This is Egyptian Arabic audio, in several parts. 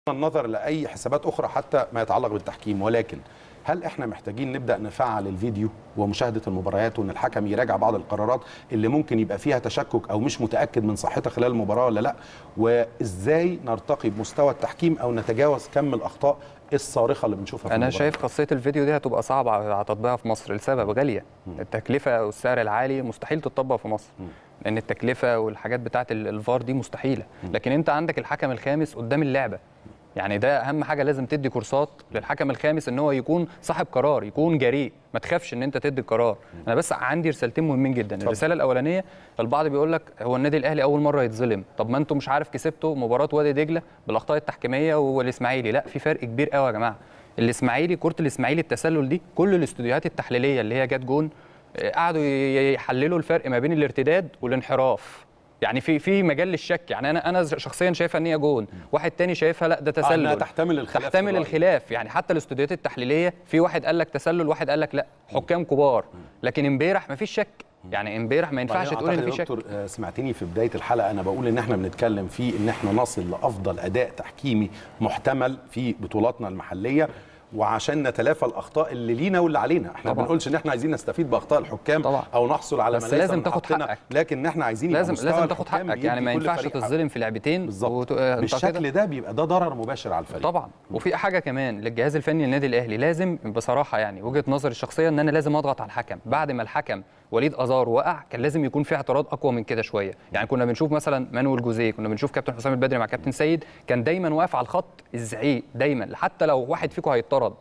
النظر لاي حسابات اخرى حتى ما يتعلق بالتحكيم ولكن هل احنا محتاجين نبدا نفعل الفيديو ومشاهده المباريات وان الحكم يراجع بعض القرارات اللي ممكن يبقى فيها تشكك او مش متاكد من صحتها خلال المباراه ولا لا وازاي نرتقي بمستوى التحكيم او نتجاوز كم الاخطاء الصارخه اللي بنشوفها في انا المباراة؟ شايف خاصيه الفيديو دي هتبقى صعبه على تطبيقها في مصر لسبب غاليه التكلفه والسعر العالي مستحيل تطبق في مصر لان التكلفه والحاجات بتاعه ال- الفار دي مستحيله لكن انت عندك الحكم الخامس قدام اللعبه يعني ده اهم حاجه لازم تدي كورسات للحكم الخامس ان هو يكون صاحب قرار يكون جريء ما تخافش ان انت تدي قرار انا بس عندي رسالتين مهمين جدا الرساله الاولانيه البعض بيقول لك هو النادي الاهلي اول مره يتظلم طب ما انتم مش عارف كسبتوا مباراه وادي دجله بالاخطاء التحكيميه والاسماعيلي لا في فرق كبير قوي يا جماعه الاسماعيلي كره الاسماعيلي التسلل دي كل الاستوديوهات التحليليه اللي هي جت جون آه، قعدوا ي- يحللوا الفرق ما بين الارتداد والانحراف يعني في في مجال للشك يعني انا انا شخصيا شايفها ان هي جون واحد تاني شايفها لا ده آه، تسلل إنها تحتمل الخلاف في تحتمل الرأي. الخلاف يعني حتى الاستوديوهات التحليليه في واحد قال لك تسلل واحد قال لك لا حكام كبار لكن امبارح ما فيش شك يعني امبارح ما ينفعش وبعدين تقول ان أعتقد في يا شك دكتور آه، سمعتني في بدايه الحلقه انا بقول ان احنا بنتكلم في ان احنا نصل لافضل اداء تحكيمي محتمل في بطولاتنا المحليه وعشان نتلافى الاخطاء اللي لينا واللي علينا احنا ما طبعاً. بنقولش ان احنا عايزين نستفيد باخطاء الحكام طبعاً. او نحصل على بس ما ليس لازم من تاخد حقنا، حقك. لكن احنا عايزين يبقى لازم مستوى لازم تاخد الحكام حقك يعني بيدي ما كل ينفعش فريق حقه. تظلم في لعبتين بالظبط وت- آه، أنت كده- بالشكل ده بيبقى ده ضرر مباشر على الفريق طبعا وفي حاجه كمان للجهاز الفني للنادي الاهلي لازم بصراحه يعني وجهه نظري الشخصيه ان انا لازم اضغط على الحكم بعد ما الحكم وليد ازار وقع كان لازم يكون في اعتراض اقوى من كده شويه يعني كنا بنشوف مثلا مانويل جوزيه كنا بنشوف كابتن حسام البدري مع كابتن سيد كان دايما واقف على الخط الزعيق دايما حتى لو واحد فيكم هيطرد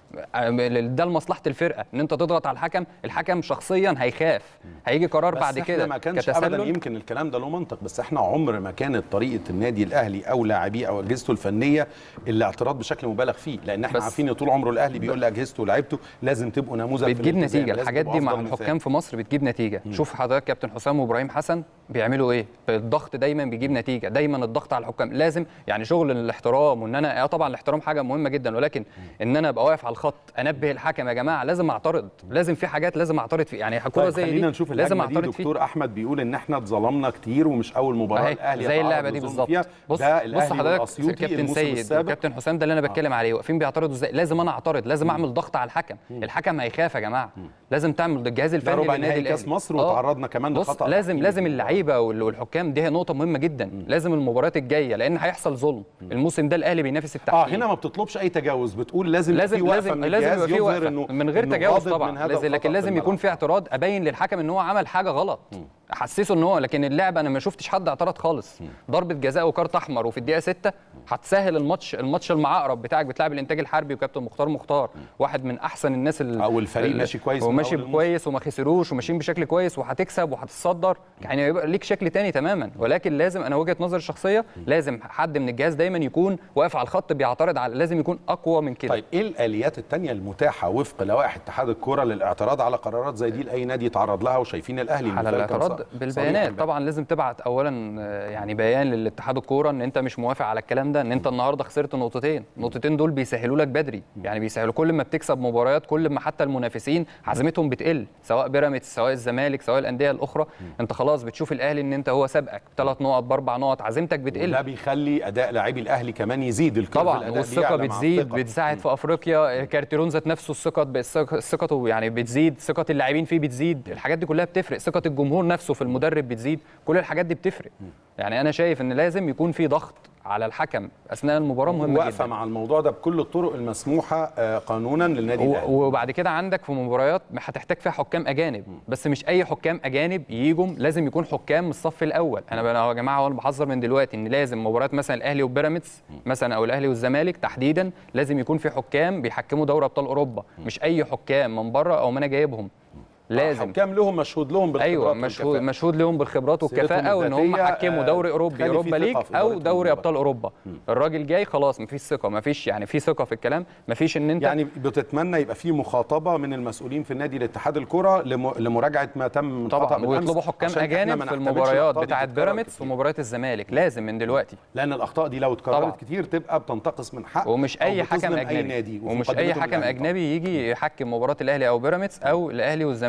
ده لمصلحه الفرقه ان انت تضغط على الحكم الحكم شخصيا هيخاف هيجي قرار بس بعد احنا كده ما كانش ابدا يمكن الكلام ده له منطق بس احنا عمر ما كانت طريقه النادي الاهلي او لاعبيه او اجهزته الفنيه الاعتراض بشكل مبالغ فيه لان احنا بس- عارفين ان طول عمره الاهلي بيقول لاجهزته ولاعيبته لازم تبقوا نموذج في بتجيب الالتزام، نتيجه لازم الحاجات تبقوا دي مع أفضل مثال. الحكام في مصر بتجيب نتيجه شوف حضرتك كابتن حسام وابراهيم حسن بيعملوا ايه الضغط دايما بيجيب نتيجه دايما الضغط على الحكام لازم يعني شغل الاحترام وان انا اه طبعا الاحترام حاجه مهمه جدا ولكن ان انا ابقى واقف على الخط انبه الحكم يا جماعه لازم اعترض لازم في حاجات لازم اعترض فيها يعني كوره طيب زي خلينا دي نشوف لازم الهجمه دي اعترض فيها دكتور احمد بيقول ان احنا اتظلمنا كتير ومش اول مباراه أهي، الاهلي زي يتعرض اللعبه دي للظلم بالظبط فيها. بص ده بص الاهلي حضرتك والاسيوطي كابتن الموسم سيد السابق وكابتن حسام ده اللي انا بتكلم عليه واقفين بيعترضوا ازاي لازم انا اعترض لازم اعمل ضغط على الحكم الحكم هيخاف يا جماعه لازم تعمل ضد الجهاز ده الفني ربع للنادي نهائي الاهلي كاس مصر آه. وتعرضنا كمان بص لخطا لازم تحكيمي لازم في المباراة. اللعيبه وال- والحكام دي نقطه مهمه جدا لازم المباريات الجايه لان هيحصل ظلم الموسم ده الاهلي بينافس اه التحكيم هنا ما بتطلبش اي تجاوز بتقول لازم يبقى لازم في وقفه لازم من لازم الجهاز يبقى في يظهر وقفه انه من غير إنه تجاوز غاضب طبعا من هذا لازم الخطأ لكن في لازم يكون الملعب. في اعتراض ابين للحكم ان هو عمل حاجه غلط احسسه ان هو لكن اللعبه انا ما شفتش حد اعترض خالص ضربه جزاء وكارت احمر وفي الدقيقه 6 هتسهل الماتش الماتش المعقرب بتاعك بتلعب الانتاج الحربي وكابتن مختار مختار واحد من احسن الناس ال- أو الفريق ال- ماشي كويس من وماشي أول الموسم. كويس وما خسروش وماشيين بشكل كويس وهتكسب وهتتصدر يعني يبقى ليك شكل تاني تماما ولكن لازم انا وجهه نظري الشخصيه لازم حد من الجهاز دايما يكون واقف على الخط بيعترض على لازم يكون اقوى من كده طيب ايه الاليات التانية المتاحه وفق لوائح اتحاد الكره للاعتراض على قرارات زي دي لاي نادي يتعرض لها وشايفين الاهلي على المثال كان الاعتراض ص- صريح بالبيانات امبارح. طبعا لازم تبعت اولا آه، يعني بيان للاتحاد الكوره ان انت مش موافق على الكلام ده ان انت النهارده خسرت نقطتين النقطتين دول بيسهلوا لك بدري يعني بيسهلوا كل ما بتكسب مباريات كل ما حتى المنافسين عزيمتهم بتقل سواء بيراميدز سواء الزمالك سواء الانديه الاخرى انت خلاص بتشوف الاهلي ان انت هو سابقك بثلاث نقط باربع نقط عزيمتك بتقل وده بيخلي اداء لاعبي الاهلي كمان يزيد الكيرف طبعا الأداء والثقه بيعلى مع بتزيد الثقة. بتساعد في افريقيا كارتيرون ذات نفسه الثقه الثقه ثقته يعني بتزيد ثقه اللاعبين فيه بتزيد الحاجات دي كلها بتفرق ثقه الجمهور نفسه في المدرب بتزيد كل الحاجات دي بتفرق يعني انا شايف ان لازم يكون في ضغط على الحكم اثناء المباراه مهمه واقفه جدا مع الموضوع ده بكل الطرق المسموحه آه، قانونا للنادي و- الاهلي وبعد كده عندك في مباريات هتحتاج فيها حكام اجانب بس مش اي حكام اجانب يجوا لازم يكون حكام من الصف الاول انا بقى- يا جماعه هو انا بحذر من دلوقتي ان لازم مباريات مثلا الاهلي وبيراميدز مثلا او الاهلي والزمالك تحديدا لازم يكون في حكام بيحكموا دوري ابطال اوروبا مش اي حكام من بره او ما انا جايبهم لازم حكام لهم مشهود لهم بالخبرات ايوه مشهود والكفاءة. مشهود لهم بالخبرات والكفاءه سيرتهم وان هم الذاتية، حكموا آه، دوري اوروبي تخلي في اوروبا ثقة ليج في او إدارة دوري المباراة. ابطال اوروبا الراجل جاي خلاص مفيش ثقه مفيش يعني في ثقه في الكلام مفيش ان انت يعني بتتمنى يبقى في مخاطبه من المسؤولين في النادي الاتحاد الكره لم- لمراجعه ما تم من خطأ طبعا بالأمس ويطلبوا حكام عشان إحنا اجانب ما في نحتملش المباريات الأخطاء دي بتاعه تتكرر بيراميدز كتير. ومباريات الزمالك لازم من دلوقتي لان الاخطاء دي لو طبعاً. اتكررت كتير تبقى بتنتقص من حق ومش أو اي بتظلم حكم أي اجنبي نادي وفي ومش اي مقدمتهم حكم الإعلامي طبعاً. اجنبي يجي يحكم مباراه الاهلي او بيراميدز او الاهلي والزمالك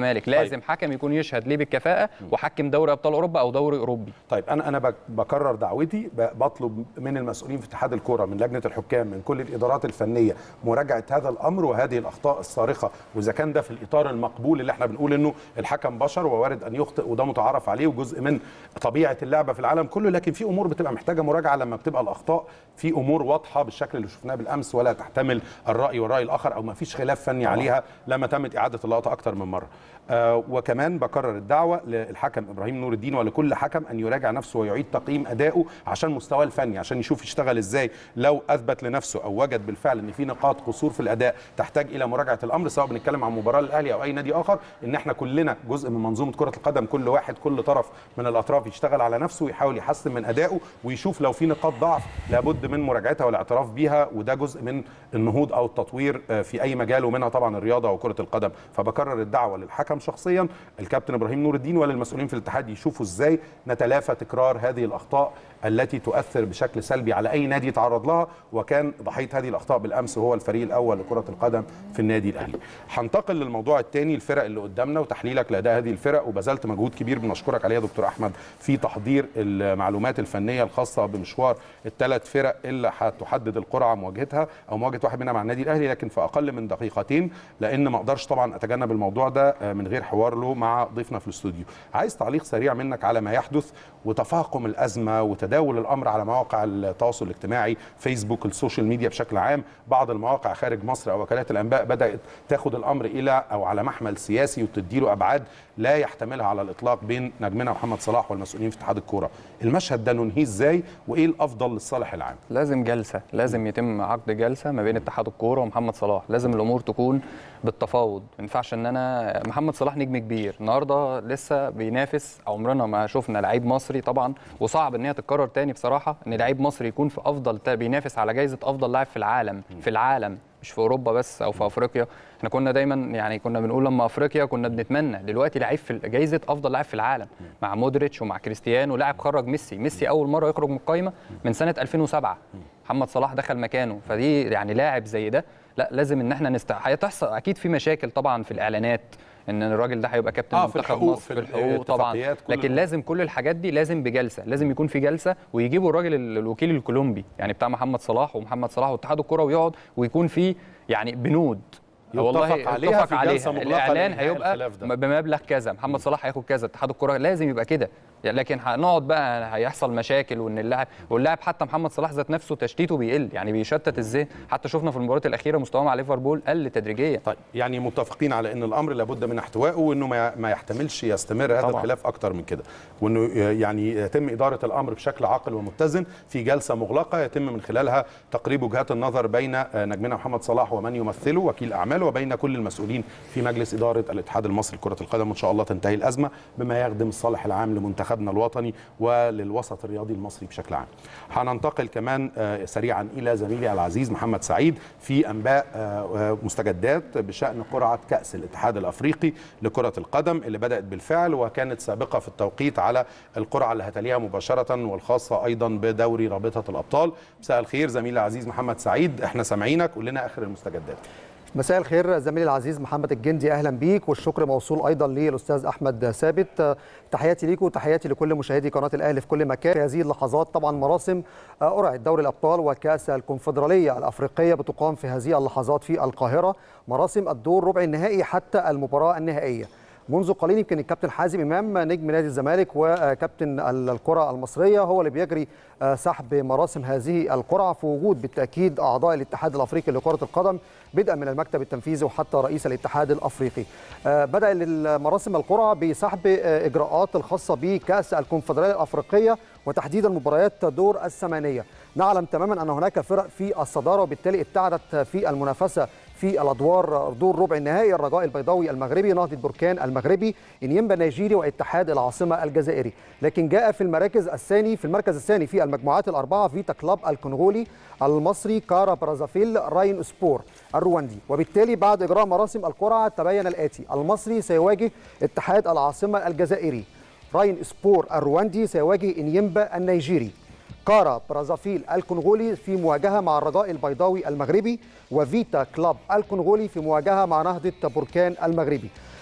الزمالك لازم حكم يكون يشهد ليه بالكفاءه وحكم دوري ابطال اوروبا او دوري اوروبي طيب انا انا بك- بكرر دعوتي ب- بطلب من المسؤولين في اتحاد الكره من لجنه الحكام من كل الادارات الفنيه مراجعه هذا الامر وهذه الاخطاء الصارخه واذا كان ده في الاطار المقبول اللي احنا بنقول انه الحكم بشر ووارد ان يخطئ وده متعارف عليه وجزء من طبيعه اللعبه في العالم كله لكن في امور بتبقى محتاجه مراجعه لما بتبقى الاخطاء في امور واضحه بالشكل اللي شفناه بالامس ولا تحتمل الراي والراي الاخر او ما فيش خلاف فني عليها لما تمت اعاده اللقطه اكتر من مره آه وكمان بكرر الدعوه للحكم ابراهيم نور الدين ولكل حكم ان يراجع نفسه ويعيد تقييم ادائه عشان مستواه الفني عشان يشوف يشتغل ازاي لو اثبت لنفسه او وجد بالفعل ان في نقاط قصور في الاداء تحتاج الى مراجعه الامر سواء بنتكلم عن مباراه الاهلي او اي نادي اخر ان احنا كلنا جزء من منظومه كره القدم كل واحد كل طرف من الاطراف يشتغل على نفسه ويحاول يحسن من ادائه ويشوف لو في نقاط ضعف لابد من مراجعتها والاعتراف بيها وده جزء من النهوض او التطوير آه، في اي مجال ومنها طبعا الرياضه وكره القدم فبكرر الدعوه للحكم شخصيا الكابتن ابراهيم نور الدين وللمسؤولين في الاتحاد يشوفوا ازاي نتلافى تكرار هذه الاخطاء التي تؤثر بشكل سلبي على اي نادي يتعرض لها وكان ضحيه هذه الاخطاء بالامس هو الفريق الاول لكره القدم في النادي الاهلي. هنتقل للموضوع الثاني الفرق اللي قدامنا وتحليلك لاداء هذه الفرق وبذلت مجهود كبير بنشكرك عليه يا دكتور احمد في تحضير المعلومات الفنيه الخاصه بمشوار الثلاث فرق اللي هتحدد القرعه مواجهتها او مواجهه واحد منها مع النادي الاهلي لكن في اقل من دقيقتين لان ما اقدرش طبعا اتجنب الموضوع ده آه، من غير حوار له مع ضيفنا في الاستوديو. عايز تعليق سريع منك على ما يحدث وتفاقم الازمه وتداول الامر على مواقع التواصل الاجتماعي فيسبوك السوشيال ميديا بشكل عام بعض المواقع خارج مصر او وكالات الانباء بدات تاخد الامر الى او على محمل سياسي وتديله ابعاد لا يحتملها على الاطلاق بين نجمنا محمد صلاح والمسؤولين في اتحاد الكوره المشهد ده ننهيه ازاي وايه الافضل للصالح العام لازم جلسه لازم يتم عقد جلسه ما بين اتحاد الكوره ومحمد صلاح لازم الامور تكون بالتفاوض ما ينفعش ان انا محمد صلاح نجم كبير النهارده لسه بينافس عمرنا ما شفنا لعيب مصري طبعا وصعب ان هي تتكرر تاني بصراحه ان لعيب مصري يكون في افضل تا- بينافس على جائزه افضل لاعب في العالم في العالم مش في اوروبا بس او في افريقيا احنا كنا دايما يعني كنا بنقول لما افريقيا كنا بنتمنى دلوقتي لعيب في جائزه افضل لاعب في العالم مع مودريتش ومع كريستيانو لاعب خرج ميسي ميسي اول مره يخرج من القايمه من سنه 2007 محمد صلاح دخل مكانه فدي يعني لاعب زي ده لا لازم ان احنا نست هتحصل اكيد في مشاكل طبعا في الاعلانات ان الراجل ده هيبقى كابتن آه، في منتخب الحقوق، مصر في في الحقوق طبعا الاتفاقيات، كل لكن الأمور. لازم كل الحاجات دي لازم بجلسه لازم يكون في جلسه ويجيبوا الراجل ال- الوكيل الكولومبي يعني بتاع محمد صلاح ومحمد صلاح واتحاد الكره ويقعد ويكون في يعني بنود يتفق عليها في جلسة مغلقة الاعلان لإنهاء هيبقى الخلاف ده. بمبلغ كذا محمد صلاح هياخد كذا اتحاد الكره لازم يبقى كده يعني لكن هنقعد بقى هيحصل مشاكل وان اللاعب واللاعب حتى محمد صلاح ذات نفسه تشتيته بيقل يعني بيشتت الذهن حتى شفنا في المباريات الاخيره مستواه مع ليفربول قل تدريجيا طيب يعني متفقين على ان الامر لابد من احتوائه وانه ما ما يحتملش يستمر هذا طبعاً. الخلاف اكتر من كده وانه يعني يتم اداره الامر بشكل عاقل ومتزن في جلسه مغلقه يتم من خلالها تقريب وجهات النظر بين آه، نجمنا محمد صلاح ومن يمثله وكيل اعماله وبين كل المسؤولين في مجلس اداره الاتحاد المصري لكره القدم وان شاء الله تنتهي الازمه بما يخدم الصالح العام لمنتخبنا الوطني وللوسط الرياضي المصري بشكل عام. هننتقل كمان آه، سريعا الى زميلي العزيز محمد سعيد في انباء آه، آه، مستجدات بشان قرعه كاس الاتحاد الافريقي لكره القدم اللي بدات بالفعل وكانت سابقه في التوقيت على القرعه اللي هتليها مباشره والخاصه ايضا بدوري رابطه الابطال. مساء الخير زميلي العزيز محمد سعيد احنا سامعينك قول لنا اخر المستجدات. مساء الخير زميلي العزيز محمد الجندي اهلا بيك والشكر موصول ايضا للاستاذ احمد ثابت تحياتي ليكم وتحياتي لكل مشاهدي قناه الاهلي في كل مكان في هذه اللحظات طبعا مراسم قرعه دوري الابطال وكاس الكونفدراليه الافريقيه بتقام في هذه اللحظات في القاهره مراسم الدور ربع النهائي حتى المباراه النهائيه منذ قليل يمكن الكابتن حازم امام نجم نادي الزمالك وكابتن الكره المصريه هو اللي بيجري سحب مراسم هذه القرعه في وجود بالتاكيد اعضاء الاتحاد الافريقي لكره القدم بدءا من المكتب التنفيذي وحتى رئيس الاتحاد الافريقي. بدا المراسم القرعه بسحب اجراءات الخاصه بكاس الكونفدراليه الافريقيه وتحديدا مباريات دور الثمانيه. نعلم تماما ان هناك فرق في الصداره وبالتالي ابتعدت في المنافسه في الادوار دور ربع النهائي الرجاء البيضاوي المغربي نهضه بركان المغربي انيمبا نيجيري واتحاد العاصمه الجزائري لكن جاء في المراكز الثاني في المركز الثاني في المجموعات الاربعه فيتا كلاب الكونغولي المصري كارا برازافيل راين سبور الرواندي وبالتالي بعد اجراء مراسم القرعه تبين الاتي المصري سيواجه اتحاد العاصمه الجزائري راين سبور الرواندي سيواجه انيمبا النيجيري كارا برازافيل الكونغولي في مواجهة مع الرجاء البيضاوي المغربي وفيتا كلاب الكونغولي في مواجهة مع نهضة بركان المغربي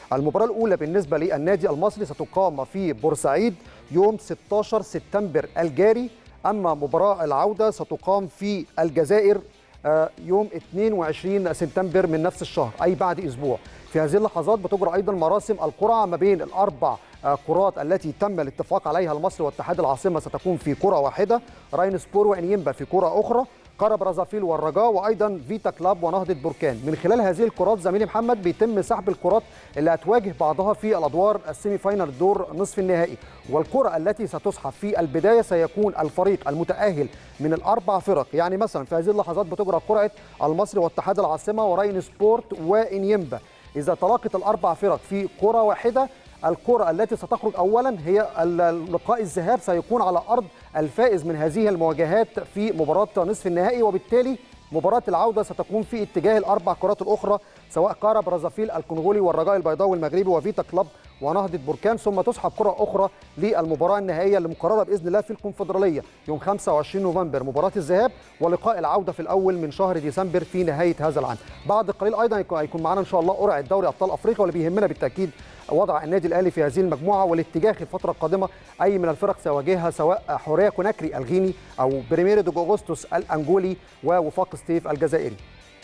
المباراه الاولى بالنسبه للنادي المصري ستقام في بورسعيد يوم 16 سبتمبر الجاري اما مباراه العوده ستقام في الجزائر آه، يوم 22 سبتمبر من نفس الشهر اي بعد اسبوع في هذه اللحظات بتجرى ايضا مراسم القرعه ما بين الاربع آه، قرات التي تم الاتفاق عليها المصري واتحاد العاصمه ستكون في قرى واحده راين سبور وانيمبا في قرى اخرى قرى برازافيل والرجاء وايضا فيتا كلاب ونهضه بركان من خلال هذه الكرات زميلي محمد بيتم سحب الكرات اللي هتواجه بعضها في الادوار السيمي فاينال دور نصف النهائي والكره التي ستسحب في البدايه سيكون الفريق المتاهل من الاربع فرق يعني مثلا في هذه اللحظات بتجرى قرعه المصري واتحاد العاصمه وراين سبورت وانيمبا اذا تلاقت الاربع فرق في كره واحده الكرة التي ستخرج أولا هي اللقاء الذهاب سيكون على أرض الفائز من هذه المواجهات في مباراة نصف النهائي وبالتالي مباراة العودة ستكون في اتجاه الأربع كرات الأخرى سواء قارة برازافيل الكونغولي والرجاء البيضاوي المغربي وفيتا كلاب ونهضة بركان ثم تسحب كرة أخرى للمباراة النهائية اللي مقررة بإذن الله في الكونفدرالية يوم 25 نوفمبر مباراة الذهاب ولقاء العودة في الأول من شهر ديسمبر في نهاية هذا العام بعد قليل أيضا هيكون معنا إن شاء الله قرعة دوري أبطال أفريقيا واللي بيهمنا بالتأكيد وضع النادي الاهلي في هذه المجموعه والاتجاه في الفتره القادمه اي من الفرق سيواجهها سواء حوريه كوناكري الغيني او بريميرو دو اغسطس الانجولي ووفاق ستيف الجزائري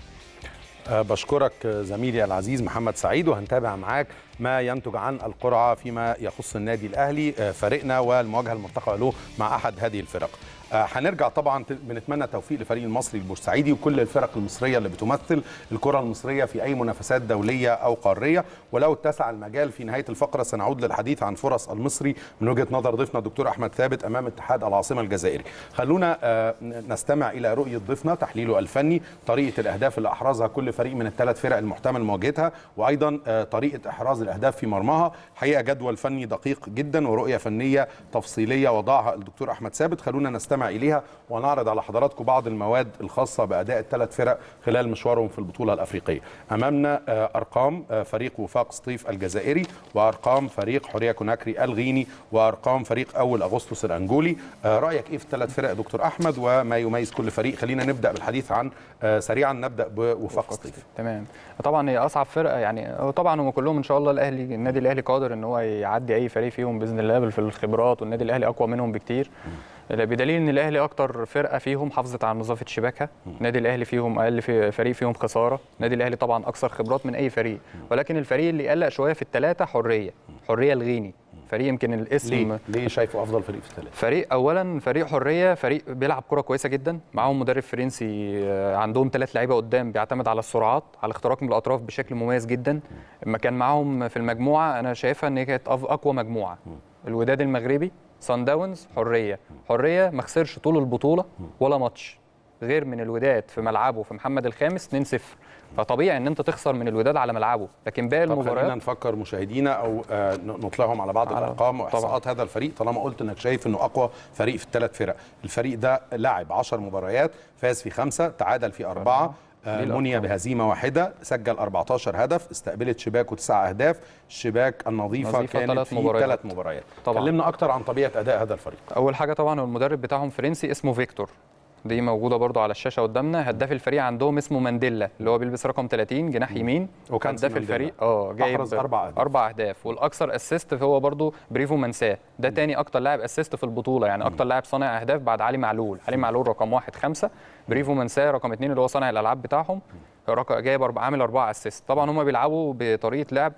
أه بشكرك زميلي العزيز محمد سعيد وهنتابع معاك ما ينتج عن القرعه فيما يخص النادي الاهلي فريقنا والمواجهه المرتقبه له مع احد هذه الفرق. هنرجع طبعا بنتمنى التوفيق لفريق المصري البورسعيدي وكل الفرق المصريه اللي بتمثل الكره المصريه في اي منافسات دوليه او قاريه ولو اتسع المجال في نهايه الفقره سنعود للحديث عن فرص المصري من وجهه نظر ضيفنا الدكتور احمد ثابت امام اتحاد العاصمه الجزائري. خلونا نستمع الى رؤيه ضيفنا تحليله الفني طريقه الاهداف اللي احرزها كل فريق من الثلاث فرق المحتمل مواجهتها وايضا طريقه احراز الاهداف في مرماها حقيقه جدول فني دقيق جدا ورؤيه فنيه تفصيليه وضعها الدكتور احمد ثابت خلونا نستمع اليها ونعرض على حضراتكم بعض المواد الخاصه باداء الثلاث فرق خلال مشوارهم في البطوله الافريقيه امامنا ارقام فريق وفاق سطيف الجزائري وارقام فريق حوريه كوناكري الغيني وارقام فريق اول اغسطس الانجولي رايك ايه في الثلاث فرق يا دكتور احمد وما يميز كل فريق خلينا نبدا بالحديث عن سريعا نبدا بوفاق سطيف تمام طبعا هي اصعب فرقه يعني طبعا هم كلهم ان شاء الله الاهلي النادي الاهلي قادر ان هو يعدي اي فريق فيهم باذن الله في الخبرات والنادي الاهلي اقوى منهم بكتير بدليل ان الاهلي اكتر فرقه فيهم حافظت على نظافه شباكها النادي الاهلي فيهم اقل في فريق فيهم خساره النادي الاهلي طبعا اكثر خبرات من اي فريق ولكن الفريق اللي قلق شويه في الثلاثه حريه حريه الغيني فريق يمكن الاسم ليه, ليه شايفه افضل فريق في الثلاثه فريق اولا فريق حريه فريق بيلعب كره كويسه جدا معاهم مدرب فرنسي عندهم ثلاث لعيبه قدام بيعتمد على السرعات على الاختراق من الاطراف بشكل مميز جدا لما كان معاهم في المجموعه انا شايفها ان هي كانت اقوى مجموعه الوداد المغربي سان داونز حريه حريه ما خسرش طول البطوله ولا ماتش غير من الوداد في ملعبه في محمد الخامس 2-0 فطبيعي ان انت تخسر من الوداد على ملعبه لكن باقي المباريات خلينا نفكر مشاهدينا او آه نطلعهم على بعض الارقام واحصاءات هذا الفريق طالما قلت انك شايف انه اقوى فريق في الثلاث فرق الفريق ده لعب 10 مباريات فاز في خمسه تعادل في اربعه آه منيا بهزيمه واحده سجل 14 هدف استقبلت شباكه تسع اهداف الشباك النظيفه كانت في ثلاث مباريات طبعا. كلمنا اكتر عن طبيعه اداء هذا الفريق اول حاجه طبعا المدرب بتاعهم فرنسي اسمه فيكتور دي موجوده برضو على الشاشه قدامنا هداف الفريق عندهم اسمه مانديلا اللي هو بيلبس رقم 30 جناح يمين وكان هداف الفريق اه جايب اربع اهداف اربع اهداف والاكثر اسيست هو برضو بريفو منساه ده م. تاني اكتر لاعب اسيست في البطوله يعني اكتر لاعب صانع اهداف بعد علي معلول علي معلول رقم واحد خمسة بريفو منساه رقم اثنين اللي هو صانع الالعاب بتاعهم جايب أربع عامل اربعه اسيست طبعا هم بيلعبوا بطريقه لعب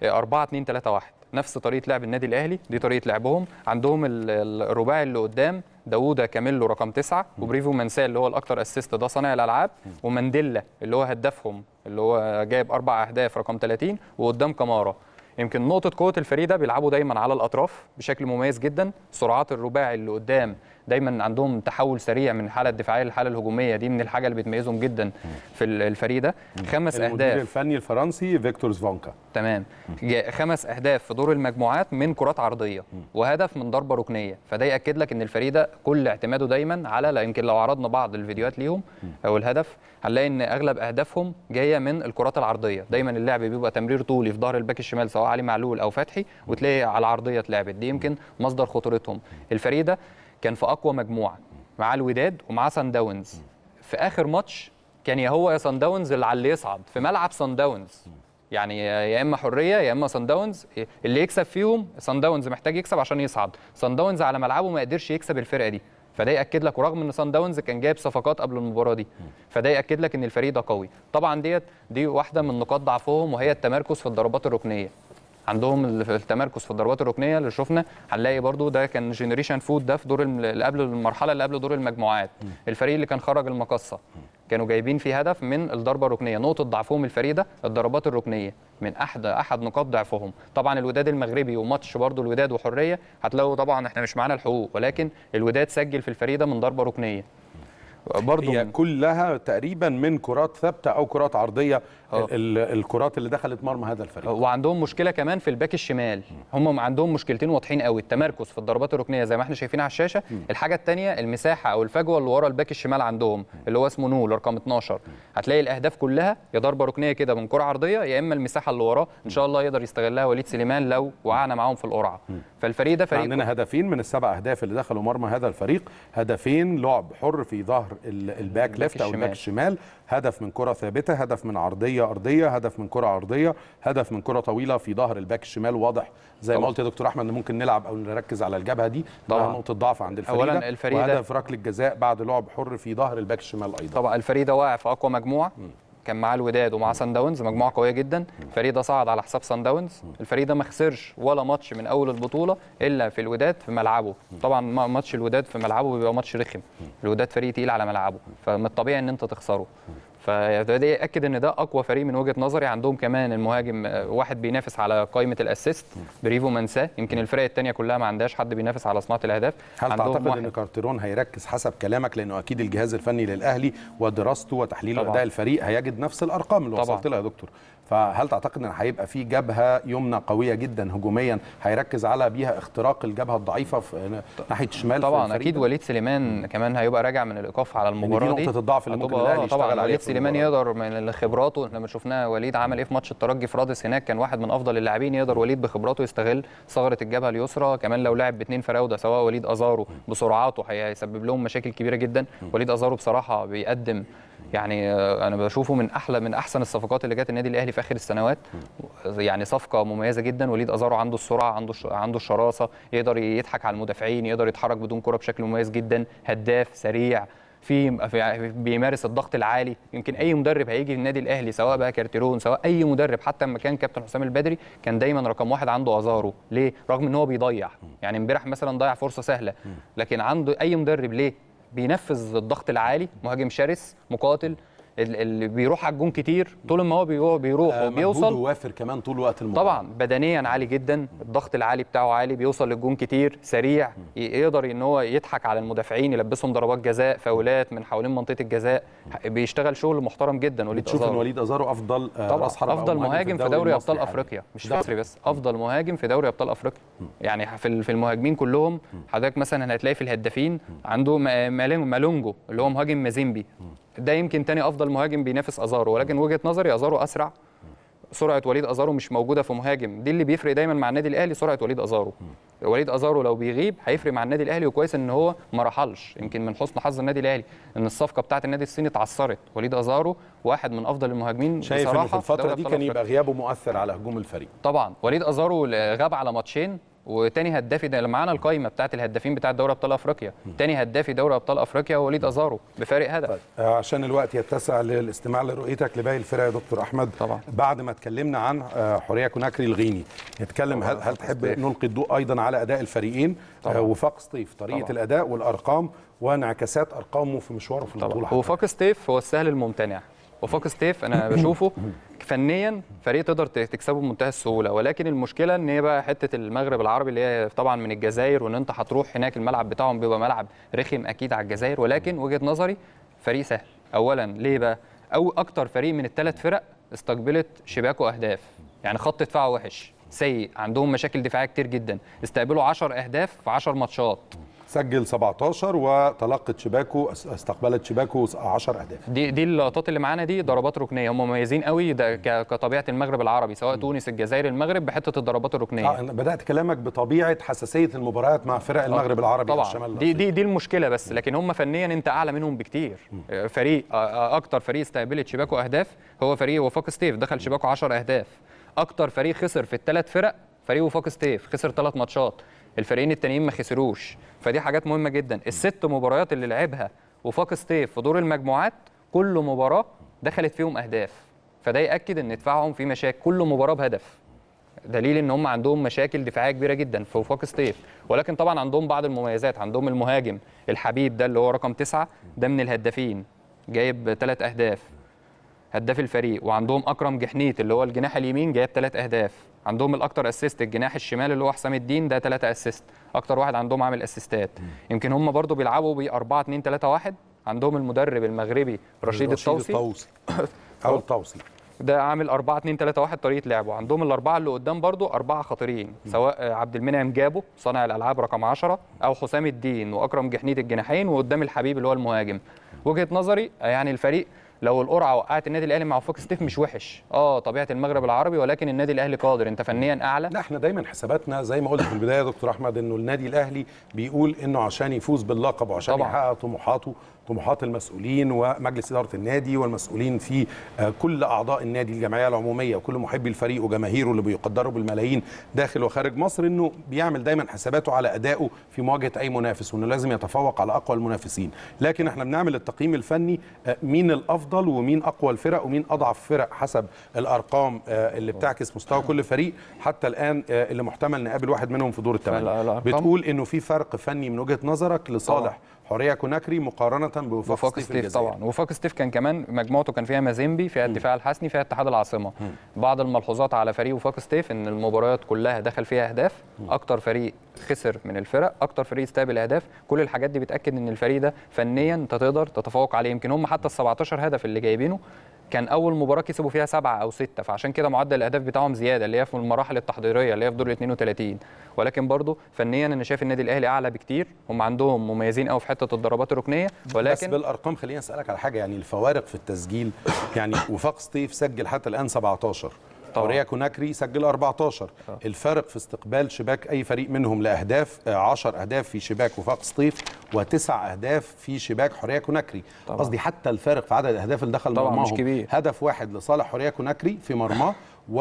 4 2 3 1 نفس طريقه لعب النادي الاهلي دي طريقه لعبهم عندهم الرباعي اللي قدام داوودة كاميلو رقم تسعة وبريفو منساه اللي هو الاكثر اسيست ده صانع الالعاب ومانديلا اللي هو هدافهم اللي هو جايب اربع اهداف رقم 30 وقدام كمارا يمكن نقطه قوه الفريق ده بيلعبوا دايما على الاطراف بشكل مميز جدا سرعات الرباعي اللي قدام دايما عندهم تحول سريع من الحاله الدفاعيه للحاله الهجوميه دي من الحاجه اللي بتميزهم جدا في الفريق ده خمس اهداف المدير الفني الفرنسي فيكتور زفانكا تمام خمس اهداف في دور المجموعات من كرات عرضيه وهدف من ضربه ركنيه فده ياكد لك ان الفريق ده كل اعتماده دايما على لا يمكن لو عرضنا بعض الفيديوهات ليهم او الهدف هنلاقي ان اغلب اهدافهم جايه من الكرات العرضيه دايما اللعب بيبقى تمرير طولي في ظهر الباك الشمال سواء علي معلول او فتحي وتلاقي على العرضيه اتلعبت دي يمكن مصدر خطورتهم الفريق ده كان في اقوى مجموعه مع الوداد ومع سان داونز في اخر ماتش كان يا هو يا سان داونز اللي على اللي يصعد في ملعب سان داونز يعني يا اما حريه يا اما سان داونز اللي يكسب فيهم سان داونز محتاج يكسب عشان يصعد سان داونز على ملعبه ما قدرش يكسب الفرقه دي فده ياكد لك ورغم ان سان داونز كان جايب صفقات قبل المباراه دي فده ياكد لك ان الفريق ده قوي طبعا ديت دي واحده من نقاط ضعفهم وهي التمركز في الضربات الركنيه عندهم ال- التمركز في الضربات الركنيه اللي شفنا هنلاقي برضو ده كان جنريشن فود ده في دور الم- اللي قبل المرحله اللي قبل دور المجموعات الفريق اللي كان خرج المقصه كانوا جايبين فيه هدف من الضربه الركنيه نقطه ضعفهم الفريق ده الضربات الركنيه من احد احد نقاط ضعفهم طبعا الوداد المغربي وماتش برضو الوداد وحريه هتلاقوا طبعا احنا مش معانا الحقوق ولكن الوداد سجل في الفريق ده من ضربه ركنيه برضو هي كلها تقريبا من كرات ثابته او كرات عرضيه آه. ال- ال- الكرات اللي دخلت مرمى هذا الفريق وعندهم مشكله كمان في الباك الشمال هم عندهم مشكلتين واضحين قوي التمركز في الضربات الركنيه زي ما احنا شايفين على الشاشه الحاجه الثانيه المساحه او الفجوه اللي ورا الباك الشمال عندهم اللي هو اسمه نول رقم 12 هتلاقي الاهداف كلها يا ضربه ركنيه كده من كره عرضيه يا اما المساحه اللي وراه ان شاء الله يقدر يستغلها وليد سليمان لو وقعنا معاهم في القرعه فالفريق ده فريق عندنا هدفين من السبع اهداف اللي دخلوا مرمى هذا الفريق هدفين لعب حر في ظهر ال- الباك ليفت او الباك الشمال هدف من كره ثابته هدف من عرضيه ارضيه هدف من كره عرضيه هدف من كره طويله في ظهر الباك الشمال واضح زي ما طبعا. قلت يا دكتور احمد ان ممكن نلعب او نركز على الجبهه دي طبعا. طبعا نقطه ضعف عند الفريق أولاً ده الفريق ده- وهدف ركله جزاء بعد لعب حر في ظهر الباك الشمال ايضا طبعا الفريق ده واقع في اقوى مجموعه كان معاه الوداد ومعاه سان داونز مجموعه قويه جدا الفريق ده صعد على حساب سان داونز الفريق ده ما خسرش ولا ماتش من اول البطوله الا في الوداد في ملعبه طبعا ما- ماتش الوداد في ملعبه بيبقى ماتش رخم الوداد فريق تقيل على ملعبه فمن الطبيعي ان انت تخسره فده ياكد ان ده اقوى فريق من وجهه نظري عندهم كمان المهاجم آه، واحد بينافس على قائمه الاسيست بريفو منساه يمكن الفرق الثانيه كلها ما عندهاش حد بينافس على صناعه الاهداف هل عندهم تعتقد واحد. ان كارتيرون هيركز حسب كلامك لانه اكيد الجهاز الفني للاهلي ودراسته وتحليل طبعاً. اداء الفريق هيجد نفس الارقام اللي طبعاً. وصلت لها يا دكتور فهل تعتقد ان هيبقى في جبهه يمنى قويه جدا هجوميا هيركز على بيها اختراق الجبهه الضعيفه في ناحيه الشمال في طبعا الفريق اكيد ده؟ وليد سليمان كمان هيبقى راجع من الايقاف على المباراه دي نقطة الضعف اللي ممكن هتبقى- الأهلي آه يشتغل طبعا عليها وليد في سليمان المباراة. يقدر من خبراته لما شفناه وليد عمل ايه في ماتش الترجي في رادس هناك كان واحد من افضل اللاعبين يقدر وليد بخبراته يستغل ثغره الجبهه اليسرى كمان لو لعب باثنين فراوده سواء وليد ازارو بسرعاته هي- هيسبب لهم مشاكل كبيره جدا وليد ازارو بصراحه بيقدم يعني آه، انا بشوفه من احلى من احسن الصفقات اللي جت النادي الاهلي في اخر السنوات يعني صفقه مميزه جدا وليد ازارو عنده السرعه عنده الش- عنده الشراسه يقدر يضحك على المدافعين يقدر يتحرك بدون كره بشكل مميز جدا هداف سريع في في- بيمارس الضغط العالي يمكن اي مدرب هيجي النادي الاهلي سواء بقى كارتيرون سواء اي مدرب حتى لما كان كابتن حسام البدري كان دايما رقم واحد عنده ازارو ليه رغم ان هو بيضيع يعني امبارح مثلا ضيع فرصه سهله لكن عنده اي مدرب ليه بينفذ الضغط العالي مهاجم شرس مقاتل ال- اللي بيروح على الجون كتير طول ما هو بيروح, بيروح آه، وبيوصل مجهوده وافر كمان طول وقت المباراه طبعا بدنيا عالي جدا الضغط العالي بتاعه عالي بيوصل للجون كتير سريع ي- يقدر ان هو يضحك على المدافعين يلبسهم ضربات جزاء فاولات من حوالين منطقه الجزاء بيشتغل شغل محترم جدا وليد تشوف ان أزارو. وليد ازارو افضل آه، طبعا راس حربة أو افضل مهاجم في دوري ابطال المصري حالياً. افريقيا مش في ده- مصر بس افضل مهاجم في دوري ابطال افريقيا يعني في ال- في المهاجمين كلهم حضرتك مثلا هتلاقي في الهدافين عنده ما- مالين- مالونجو اللي هو مهاجم مازيمبي ده يمكن تاني افضل مهاجم بينافس ازارو ولكن وجهه نظري ازارو اسرع سرعه وليد ازارو مش موجوده في مهاجم دي اللي بيفرق دايما مع النادي الاهلي سرعه وليد ازارو وليد ازارو لو بيغيب هيفرق مع النادي الاهلي وكويس ان هو ما رحلش يمكن من حسن حظ النادي الاهلي ان الصفقه بتاعه النادي الصيني اتعثرت وليد ازارو واحد من افضل المهاجمين شايف ان بصراحه في الفتره دوري دي أبطال كان أفريقيا. يبقى غيابه مؤثر على هجوم الفريق طبعا وليد ازارو غاب على ماتشين وتاني هدافي ده اللي معانا القايمه بتاعه الهدافين بتاعه دوري ابطال افريقيا تاني هدافي دوري ابطال افريقيا وليد ازارو بفارق هدف آه، عشان الوقت يتسع للاستماع لرؤيتك لباقي الفرق يا دكتور احمد طبعا. بعد ما اتكلمنا عن آه، حوريه كوناكري الغيني نتكلم هل, هل تحب نلقي الضوء ايضا على اداء الفريقين آه، وفاق سطيف طريقه طبعا. الاداء والارقام وانعكاسات ارقامه في مشواره في البطوله طبعا حتى. وفاق ستيف هو السهل الممتنع وفاق ستيف انا بشوفه فنيا فريق تقدر ت- تكسبه بمنتهى السهوله ولكن المشكله ان هي بقى حته المغرب العربي اللي هي طبعا من الجزائر وان انت هتروح هناك الملعب بتاعهم بيبقى ملعب رخم اكيد على الجزائر ولكن وجهه نظري فريق سهل اولا ليه بقى او اكتر فريق من الثلاث فرق استقبلت شباكه اهداف يعني خط دفاعه وحش سيء عندهم مشاكل دفاعيه كتير جدا استقبلوا 10 اهداف في 10 ماتشات سجل 17 وتلقت شباكه استقبلت شباكه 10 اهداف دي دي اللقطات اللي معانا دي ضربات ركنيه هم مميزين قوي ده ك- كطبيعه المغرب العربي سواء تونس الجزائر المغرب بحته الضربات الركنيه آه أنا بدات كلامك بطبيعه حساسيه المباريات مع فرق المغرب العربي طبعا الشمال دي دي دي المشكله بس لكن هم فنيا انت اعلى منهم بكتير فريق آه، آه، اكتر فريق استقبلت شباكه اهداف هو فريق وفاق ستيف دخل شباكه 10 اهداف اكتر فريق خسر في الثلاث فرق فريق وفاق ستيف خسر ثلاث ماتشات الفريقين التانيين ما خسروش فدي حاجات مهمه جدا الست مباريات اللي لعبها وفاق ستيف في دور المجموعات كل مباراه دخلت فيهم اهداف فده ياكد ان دفاعهم فيه مشاكل كل مباراه بهدف دليل ان هم عندهم مشاكل دفاعيه كبيره جدا في وفاق ستيف ولكن طبعا عندهم بعض المميزات عندهم المهاجم الحبيب ده اللي هو رقم تسعة ده من الهدافين جايب ثلاث اهداف هداف الفريق وعندهم اكرم جحنيت اللي هو الجناح اليمين جايب ثلاث اهداف عندهم الاكتر اسيست الجناح الشمال اللي هو حسام الدين ده ثلاثة اسيست اكتر واحد عندهم عامل اسيستات يمكن هم برضو بيلعبوا ب 4 2 3 1 عندهم المدرب المغربي رشيد الطوسي الطوسي او الطوسي ده عامل 4 2 3 1 طريقه لعبه عندهم الاربعه اللي قدام برضو اربعه خطيرين سواء آه، عبد المنعم جابو صانع الالعاب رقم 10 او حسام الدين واكرم جحنيت الجناحين وقدام الحبيب اللي هو المهاجم وجهه نظري آه، يعني الفريق لو القرعه وقعت النادي الاهلي مع وفاق ستيف مش وحش اه طبيعه المغرب العربي ولكن النادي الاهلي قادر انت فنيا اعلى لا احنا دايما حساباتنا زي ما قلت في البدايه يا دكتور احمد انه النادي الاهلي بيقول انه عشان يفوز باللقب وعشان طبعاً. يحقق طموحاته طموحات المسؤولين ومجلس اداره النادي والمسؤولين في آه، كل اعضاء النادي الجمعيه العموميه وكل محبي الفريق وجماهيره اللي بيقدروا بالملايين داخل وخارج مصر انه بيعمل دايما حساباته على ادائه في مواجهه اي منافس وانه لازم يتفوق على اقوى المنافسين لكن احنا بنعمل التقييم الفني آه، مين الافضل ومين اقوى الفرق ومين اضعف فرق حسب الارقام آه، اللي بتعكس مستوى كل فريق حتى الان آه، اللي محتمل نقابل واحد منهم في دور الثمانيه فالأرقام- بتقول انه في فرق فني من وجهه نظرك لصالح حوريه كوناكري مقارنه بوفاق وفاق ستيف ستيف الجزائري. طبعا وفاق ستيف كان كمان مجموعته كان فيها مازيمبي فيها الدفاع الحسني فيها اتحاد العاصمه بعض الملحوظات على فريق وفاق ستيف ان المباريات كلها دخل فيها اهداف اكتر فريق خسر من الفرق اكتر فريق استقبل اهداف كل الحاجات دي بتاكد ان الفريق ده فنيا انت تقدر تتفوق عليه يمكن هم حتى ال 17 هدف اللي جايبينه كان اول مباراه كسبوا فيها سبعه او سته فعشان كده معدل الاهداف بتاعهم زياده اللي هي في المراحل التحضيريه اللي هي في دور ال 32 ولكن برضه فنيا انا شايف النادي الاهلي اعلى بكتير هم عندهم مميزين قوي في حته الضربات الركنيه بس ولكن بالارقام خليني اسالك على حاجه يعني الفوارق في التسجيل يعني وفاق ستيف سجل حتى الان 17 طبعاً. حوريه كوناكري سجل 14 الفرق في استقبال شباك اي فريق منهم لاهداف 10 اهداف في شباك وفاق سطيف وتسع اهداف في شباك حوريه كوناكري طبعاً. قصدي حتى الفارق في عدد الاهداف اللي دخل طبعاً مش مرماهم كبير. هدف واحد لصالح حوريه كوناكري في مرماه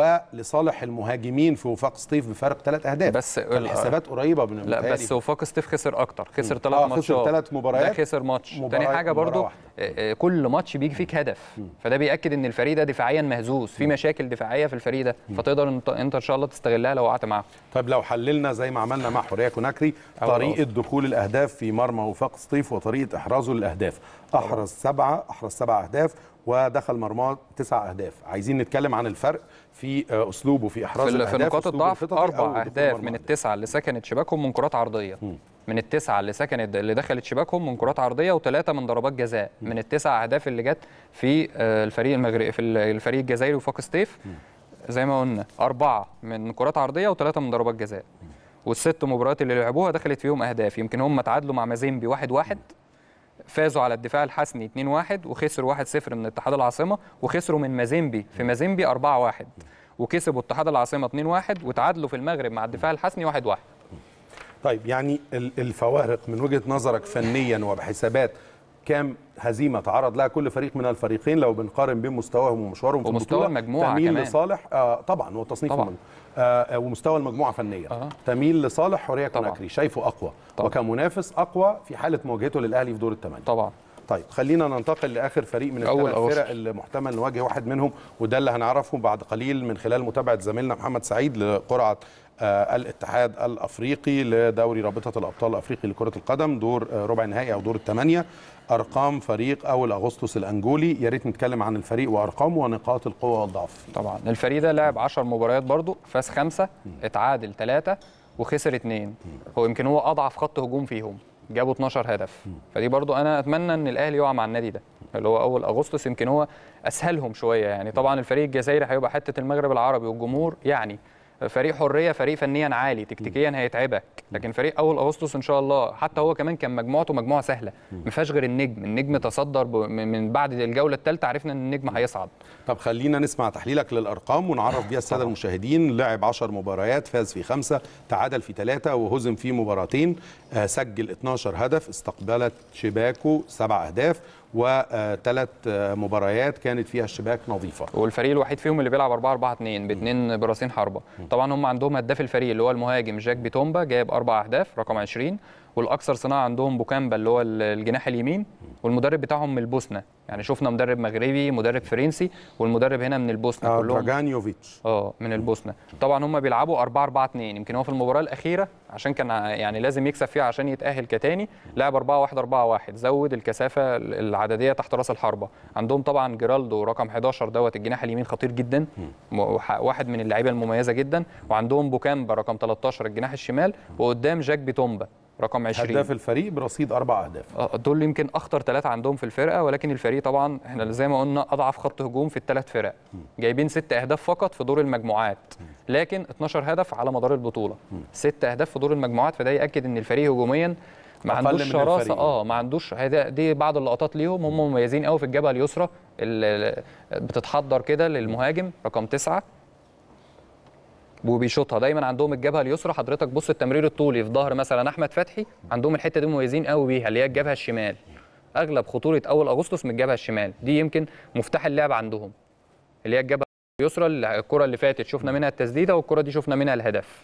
ولصالح المهاجمين في وفاق سطيف بفارق ثلاث اهداف بس الحسابات قريبه من لا المتهيألي. بس وفاق ستيف خسر اكتر خسر مم. ثلاث آه، خسر ماتشات تلات مباريات. ده خسر ماتش مباراة- تاني حاجه مباراة برضو واحدة. آه، آه، كل ماتش بيجي فيك هدف فده بياكد ان الفريق ده دفاعيا مهزوز في مشاكل دفاعيه في الفريق ده فتقدر انت, انت ان شاء الله تستغلها لو وقعت معاهم طيب لو حللنا زي ما عملنا مع حوريه كوناكري أول طريقه دخول الاهداف في مرمى وفاق سطيف وطريقه احرازه للاهداف احرز سبعه احرز سبع اهداف ودخل مرماه تسع اهداف عايزين نتكلم عن الفرق في آه، اسلوبه في احراز في, ال- الاهداف في نقاط أسلوبه الضعف الخططي أو اربع دخول اهداف مرمى من أهداف. التسعه اللي سكنت شباكهم من كرات عرضيه من التسعه اللي سكنت اللي دخلت شباكهم من كرات عرضيه وثلاثه من ضربات جزاء من التسع اهداف اللي جت في آه، الفريق المغربي في ال- الفريق الجزائري وفاق ستيف زي ما قلنا اربعه من كرات عرضيه وثلاثه من ضربات جزاء والست مباريات اللي لعبوها دخلت فيهم اهداف يمكن هم تعادلوا مع مازيمبي 1 1 فازوا على الدفاع الحسني 2 1 وخسروا 1 0 من اتحاد العاصمه وخسروا من مازيمبي في مازيمبي 4 1 وكسبوا اتحاد العاصمه 2 1 وتعادلوا في المغرب مع الدفاع الحسني 1 1 طيب يعني ال- الفوارق من وجهه نظرك فنيا وبحسابات كام هزيمه تعرض لها كل فريق من الفريقين لو بنقارن بين مستواهم ومشوارهم في ومستوى البطوله المجموعة تميل كمان. لصالح آه طبعا وتصنيف طبعاً. المجموعة. آه ومستوى المجموعه فنيا آه. تميل لصالح حوريه طبعاً. كوناكري شايفه اقوى طبعاً. وكمنافس اقوى في حاله مواجهته للاهلي في دور الثمانيه طبعا طيب خلينا ننتقل لاخر فريق من أول الثلاث أغسطس. فرق اللي محتمل نواجه واحد منهم وده اللي هنعرفه بعد قليل من خلال متابعه زميلنا محمد سعيد لقرعه آه الاتحاد الافريقي لدوري رابطه الابطال الافريقي لكره القدم دور آه ربع نهائي او دور الثمانيه ارقام فريق اول اغسطس الانجولي يا ريت نتكلم عن الفريق وارقامه ونقاط القوه والضعف طبعا الفريق ده لعب 10 مباريات برضو فاز خمسه اتعادل ثلاثه وخسر اثنين هو يمكن هو اضعف خط هجوم فيهم جابوا 12 هدف فدي برضو انا اتمنى ان الاهلي يقع مع النادي ده اللي هو اول اغسطس يمكن هو اسهلهم شويه يعني طبعا الفريق الجزائري هيبقى حته المغرب العربي والجمهور يعني فريق حريه فريق فنيا عالي تكتيكيا هيتعبك لكن فريق اول اغسطس ان شاء الله حتى هو كمان كان مجموعته مجموعه سهله ما فيهاش غير النجم النجم تصدر ب- من من بعد الجوله الثالثه عرفنا ان النجم هيصعد طب خلينا نسمع تحليلك للارقام ونعرف بيها الساده المشاهدين لعب 10 مباريات فاز في خمسه تعادل في ثلاثه وهزم في مباراتين آه، سجل 12 هدف استقبلت شباكه سبع اهداف وثلاث مباريات كانت فيها الشباك نظيفه والفريق الوحيد فيهم اللي بيلعب 4 4 2 باثنين براسين حربه طبعا هم عندهم هداف الفريق اللي هو المهاجم جاك بيتومبا جايب اربع اهداف رقم 20 والاكثر صناعه عندهم بوكامبا اللي هو الجناح اليمين والمدرب بتاعهم من البوسنه يعني شفنا مدرب مغربي مدرب فرنسي والمدرب هنا من البوسنه آه، كلهم دراجانيوفيتش اه من البوسنه طبعا هم بيلعبوا 4 4 2 يمكن هو في المباراه الاخيره عشان كان ع- يعني لازم يكسب فيها عشان يتاهل كتاني لعب 4 1 4 1 زود الكثافه العدديه تحت راس الحربه عندهم طبعا جيرالدو رقم 11 دوت الجناح اليمين خطير جدا م- وح- واحد من اللعيبه المميزه جدا وعندهم بوكامبا رقم 13 الجناح الشمال وقدام جاك بيتومبا رقم 20 هداف الفريق برصيد اربع اهداف آه، دول يمكن اخطر ثلاثه عندهم في الفرقه ولكن الفريق طبعا احنا زي ما قلنا اضعف خط هجوم في الثلاث فرق جايبين ست اهداف فقط في دور المجموعات لكن 12 هدف على مدار البطوله ست اهداف في دور المجموعات فده ياكد ان الفريق هجوميا ما أقل عندوش من شراسه الفريق. اه ما عندوش هذا دي بعض اللقطات ليهم هم مميزين قوي في الجبهه اليسرى اللي بتتحضر كده للمهاجم رقم تسعة وبيشوطها دايما عندهم الجبهه اليسرى حضرتك بص التمرير الطولي في ظهر مثلا احمد فتحي عندهم الحته دي مميزين قوي بيها اللي هي الجبهه الشمال اغلب خطوره اول اغسطس من الجبهه الشمال دي يمكن مفتاح اللعب عندهم اللي هي الجبهه اليسرى اللي- الكره اللي فاتت شفنا منها التسديده والكره دي شفنا منها الهدف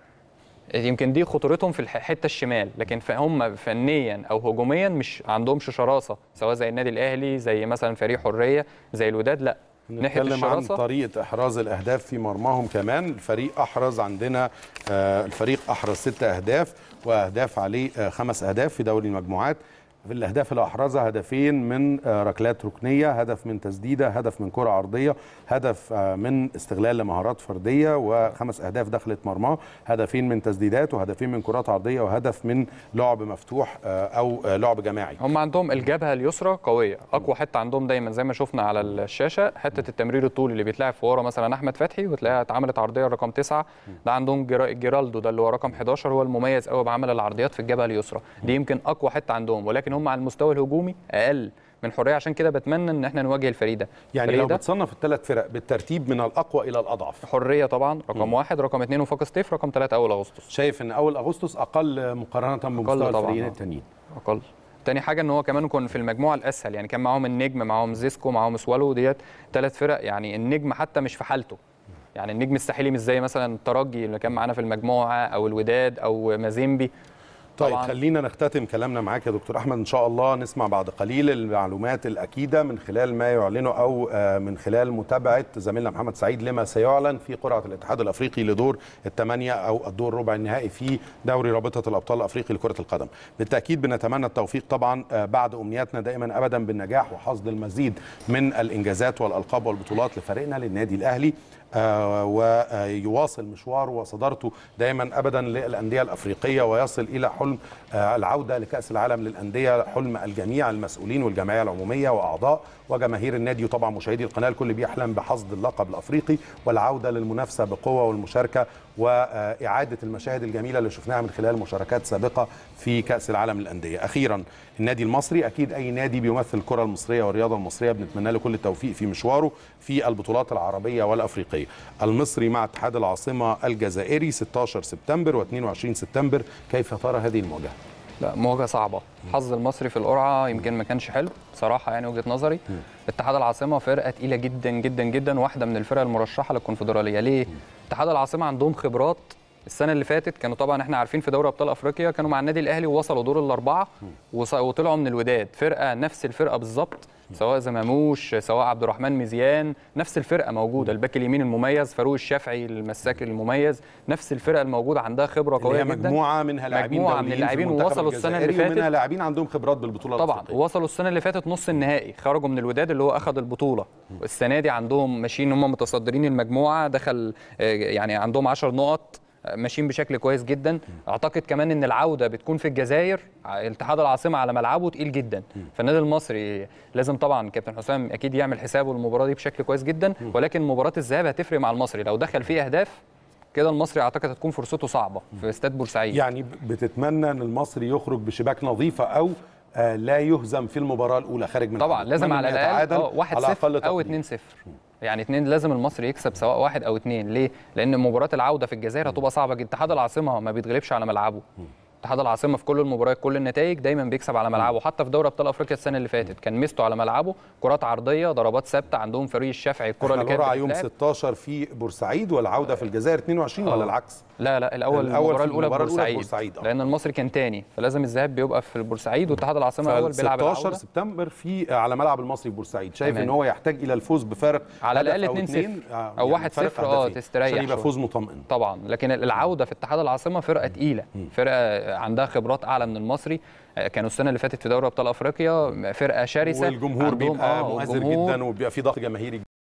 يمكن دي خطورتهم في الح- الحته الشمال لكن هم فنيا او هجوميا مش عندهمش شراسه سواء زي النادي الاهلي زي مثلا فريق حريه زي الوداد لا ناحيه نتكلم عن الشراسه طريقه احراز الاهداف في مرماهم كمان الفريق احرز عندنا آه، الفريق احرز ست اهداف واهداف عليه آه، خمس اهداف في دوري المجموعات في الاهداف اللي احرزها هدفين من آه، ركلات ركنيه هدف من تسديده هدف من كره عرضيه هدف آه، من استغلال لمهارات فرديه وخمس اهداف دخلت مرماه هدفين من تسديدات وهدفين من كرات عرضيه وهدف من لعب مفتوح آه، او آه، لعب جماعي هم عندهم الجبهه اليسرى قويه اقوى حته عندهم دايما زي ما شفنا على الشاشه حته التمرير الطولي اللي بيتلعب في ورا مثلا احمد فتحي وتلاقيها اتعملت عرضيه رقم تسعة ده عندهم جيرا- جيرالدو ده اللي هو رقم 11 هو المميز قوي بعمل العرضيات في الجبهه اليسرى دي يمكن اقوى حته عندهم ولكن هم على المستوى الهجومي اقل من حريه عشان كده بتمنى ان احنا نواجه الفريق ده يعني الفريق لو ده بتصنف الثلاث فرق بالترتيب من الاقوى الى الاضعف حريه طبعا رقم واحد رقم اثنين وفاق ستيف رقم ثلاثة اول اغسطس شايف ان اول اغسطس اقل مقارنه بمستوى طبعاً، الفريقين آه. التانيين اقل تاني حاجه ان هو كمان كان في المجموعه الاسهل يعني كان معاهم النجم معاهم زيسكو معاهم سوالو ديت ثلاث فرق يعني النجم حتى مش في حالته يعني النجم الساحلي مش زي مثلا الترجي اللي كان معانا في المجموعه او الوداد او مازيمبي طيب طبعاً. خلينا نختتم كلامنا معاك يا دكتور احمد ان شاء الله نسمع بعد قليل المعلومات الاكيده من خلال ما يعلنه او آه، من خلال متابعه زميلنا محمد سعيد لما سيعلن في قرعه الاتحاد الافريقي لدور الثمانيه او الدور ربع النهائي في دوري رابطه الابطال الافريقي لكره القدم بالتاكيد بنتمنى التوفيق طبعا آه، بعد امنياتنا دائما ابدا بالنجاح وحصد المزيد من الانجازات والالقاب والبطولات لفريقنا للنادي الاهلي آه، ويواصل مشواره وصدارته دائما ابدا للانديه الافريقيه ويصل الى حلم آه، العوده لكاس العالم للانديه حلم الجميع المسؤولين والجمعيه العموميه واعضاء وجماهير النادي وطبعا مشاهدي القناه الكل بيحلم بحصد اللقب الافريقي والعوده للمنافسه بقوه والمشاركه واعاده المشاهد الجميله اللي شفناها من خلال مشاركات سابقه في كاس العالم للانديه اخيرا النادي المصري اكيد اي نادي بيمثل الكره المصريه والرياضه المصريه بنتمنى له كل التوفيق في مشواره في البطولات العربيه والافريقيه المصري مع اتحاد العاصمه الجزائري 16 سبتمبر و22 سبتمبر كيف ترى هذه المواجهه لا مواجهه صعبه الحظ المصري في القرعه يمكن ما كانش حلو بصراحه يعني وجهه نظري اتحاد العاصمه فرقه تقيله جدا جدا جدا واحده من الفرق المرشحه للكونفدراليه ليه اتحاد العاصمه عندهم خبرات السنه اللي فاتت كانوا طبعا احنا عارفين في دوري ابطال افريقيا كانوا مع النادي الاهلي ووصلوا دور الاربعه وص- وطلعوا من الوداد فرقه نفس الفرقه بالظبط سواء زماموش سواء عبد الرحمن مزيان نفس الفرقه موجوده الباك اليمين المميز فاروق الشافعي المساك المميز نفس الفرقه الموجوده عندها خبره اللي قويه هي جدا مجموعه منها لاعبين مجموعة من دوليين في اللاعبين المنتخب ووصلوا السنة اللي الجزائري ومنها فاتت. لاعبين عندهم خبرات بالبطوله طبعا الأفريقية. وصلوا السنه اللي فاتت نص النهائي خرجوا من الوداد اللي هو اخذ البطوله السنه دي عندهم ماشيين هم متصدرين المجموعه دخل آه، يعني عندهم 10 نقط آه، ماشيين بشكل كويس جدا اعتقد كمان ان العوده بتكون في الجزائر ع- اتحاد العاصمه على ملعبه تقيل جدا فالنادي المصري لازم طبعا كابتن حسام اكيد يعمل حسابه المباراه دي بشكل كويس جدا ولكن مباراه الذهاب هتفرق مع المصري لو دخل فيه اهداف كده المصري اعتقد هتكون فرصته صعبه في استاد بورسعيد يعني ب- بتتمنى ان المصري يخرج بشباك نظيفه او آه لا يهزم في المباراه الاولى خارج من طبعا الحدود. لازم أتمنى على إنه الاقل يتعادل اه 1 على 0 أقل او تقدير. 2 0 يعني اتنين لازم المصري يكسب سواء واحد او اتنين ليه؟ لان مباراه العوده في الجزائر هتبقى صعبه جدا اتحاد العاصمه ما بيتغلبش على ملعبه اتحاد العاصمه في كل المباريات كل النتائج دايما بيكسب على ملعبه حتى في دوري ابطال افريقيا السنه اللي فاتت كان ميزته على ملعبه كرات عرضيه ضربات ثابته عندهم فريق الشافعي الكره احنا اللي كانت القرعه يوم بتتلعب. 16 في بورسعيد والعوده في الجزائر 22 ولا آه. العكس؟ لا لا الاول الأول المباراه في الاولى المباراة الأولى في بورسعيد بورسعيد، آه. لان المصري كان تاني فلازم الذهاب بيبقى في بورسعيد واتحاد العاصمه اول بيلعب 16 العوده سبتمبر في على ملعب المصري في بورسعيد شايف تمام. ان هو يحتاج الى الفوز بفارق على هدف الأقل أو 2-0 اتنين، أو يعني 1-0 فارق آه، هدفين، تستريح عشان يبقى شوية. فوز مطمئن طبعا لكن العوده في اتحاد العاصمه فرقه تقيله فرقه عندها خبرات اعلى من المصري آه، كانوا السنه اللي فاتت في دوري ابطال افريقيا فرقه شرسه والجمهور عندهم- بيبقى آه، مؤثر والجمهور جدا وبيبقى في ضغط جماهيري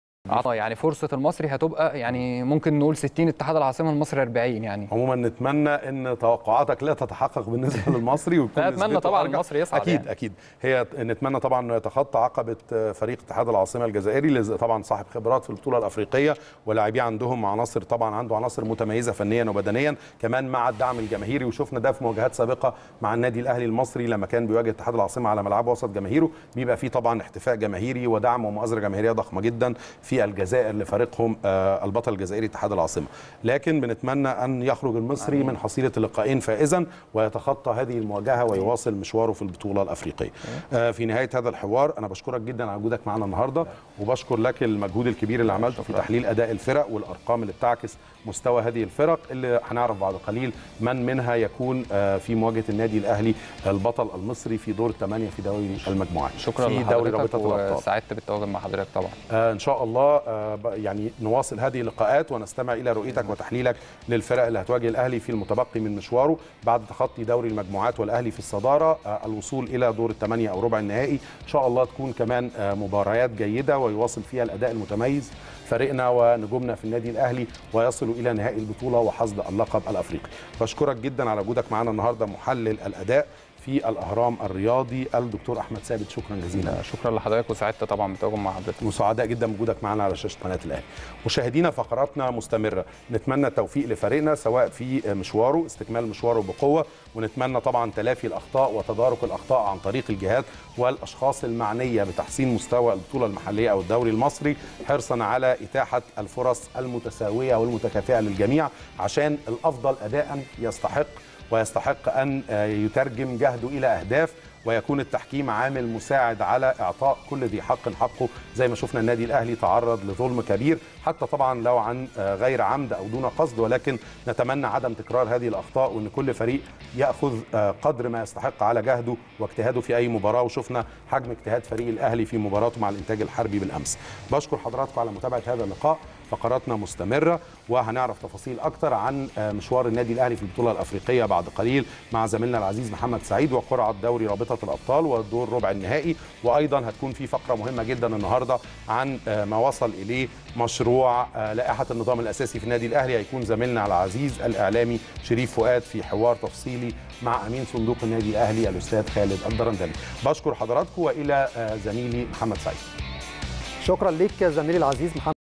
اه يعني فرصه المصري هتبقى يعني ممكن نقول 60 اتحاد العاصمه المصري 40 يعني عموما نتمنى ان توقعاتك لا تتحقق بالنسبه للمصري ويكون لا، أتمنى نسبته طبعاً أرجح. المصري يصعد اكيد يعني. اكيد هي نتمنى طبعا انه يتخطى عقبه فريق اتحاد العاصمه الجزائري اللي طبعا صاحب خبرات في البطوله الافريقيه ولاعبيه عندهم عناصر طبعا عنده عناصر متميزه فنيا وبدنيا كمان مع الدعم الجماهيري وشفنا ده في مواجهات سابقه مع النادي الاهلي المصري لما كان بيواجه اتحاد العاصمه على ملعبه وسط جماهيره بيبقى فيه طبعا احتفاء جماهيري ودعم ومؤازره جماهيريه ضخمه جدا في الجزائر لفريقهم آه، البطل الجزائري اتحاد العاصمه لكن بنتمنى ان يخرج المصري من حصيله اللقاءين فائزا ويتخطى هذه المواجهه ويواصل مشواره في البطوله الافريقيه آه، في نهايه هذا الحوار انا بشكرك جدا على وجودك معنا النهارده وبشكر لك المجهود الكبير اللي عملته في تحليل اداء الفرق والارقام اللي بتعكس مستوى هذه الفرق اللي هنعرف بعد قليل من منها يكون آه، في مواجهه النادي الاهلي البطل المصري في دور الثمانيه في دوري المجموعات شكرا في دوري لحضرتك رابطه الابطال وسعدت بالتواجد مع حضرتك طبعا آه ان شاء الله آه ب- يعني نواصل هذه اللقاءات ونستمع الى رؤيتك وتحليلك للفرق اللي هتواجه الاهلي في المتبقي من مشواره بعد تخطي دوري المجموعات والاهلي في الصداره آه الوصول الى دور الثمانيه او ربع النهائي ان شاء الله تكون كمان آه مباريات جيده ويواصل فيها الاداء المتميز فريقنا ونجومنا في النادي الاهلي ويصلوا الى نهائي البطوله وحصد اللقب الافريقي بشكرك جدا على وجودك معنا النهارده محلل الاداء في الاهرام الرياضي الدكتور احمد ثابت شكرا جزيلا شكرا لحضرتك وسعدت طبعا بالتواجد مع حضرتك وسعداء جدا بوجودك معنا على شاشه قناه الاهلي. مشاهدينا فقراتنا مستمره، نتمنى التوفيق لفريقنا سواء في مشواره استكمال مشواره بقوه ونتمنى طبعا تلافي الاخطاء وتدارك الاخطاء عن طريق الجهات والاشخاص المعنيه بتحسين مستوى البطوله المحليه او الدوري المصري حرصا على اتاحه الفرص المتساويه والمتكافئه للجميع عشان الافضل اداء يستحق ويستحق ان يترجم جهده الى اهداف ويكون التحكيم عامل مساعد على اعطاء كل ذي حق حقه زي ما شفنا النادي الاهلي تعرض لظلم كبير حتى طبعا لو عن غير عمد او دون قصد ولكن نتمنى عدم تكرار هذه الاخطاء وان كل فريق ياخذ قدر ما يستحق على جهده واجتهاده في اي مباراه وشفنا حجم اجتهاد فريق الاهلي في مباراته مع الانتاج الحربي بالامس بشكر حضراتكم على متابعه هذا اللقاء فقراتنا مستمره وهنعرف تفاصيل اكتر عن مشوار النادي الاهلي في البطوله الافريقيه بعد قليل مع زميلنا العزيز محمد سعيد وقرعه دوري رابطه الابطال والدور ربع النهائي وايضا هتكون في فقره مهمه جدا النهارده عن ما وصل اليه مشروع لائحه النظام الاساسي في النادي الاهلي هيكون زميلنا العزيز الاعلامي شريف فؤاد في حوار تفصيلي مع امين صندوق النادي الاهلي الاستاذ خالد الدرندلي بشكر حضراتكم والى زميلي محمد سعيد شكرا ليك زميلي العزيز محمد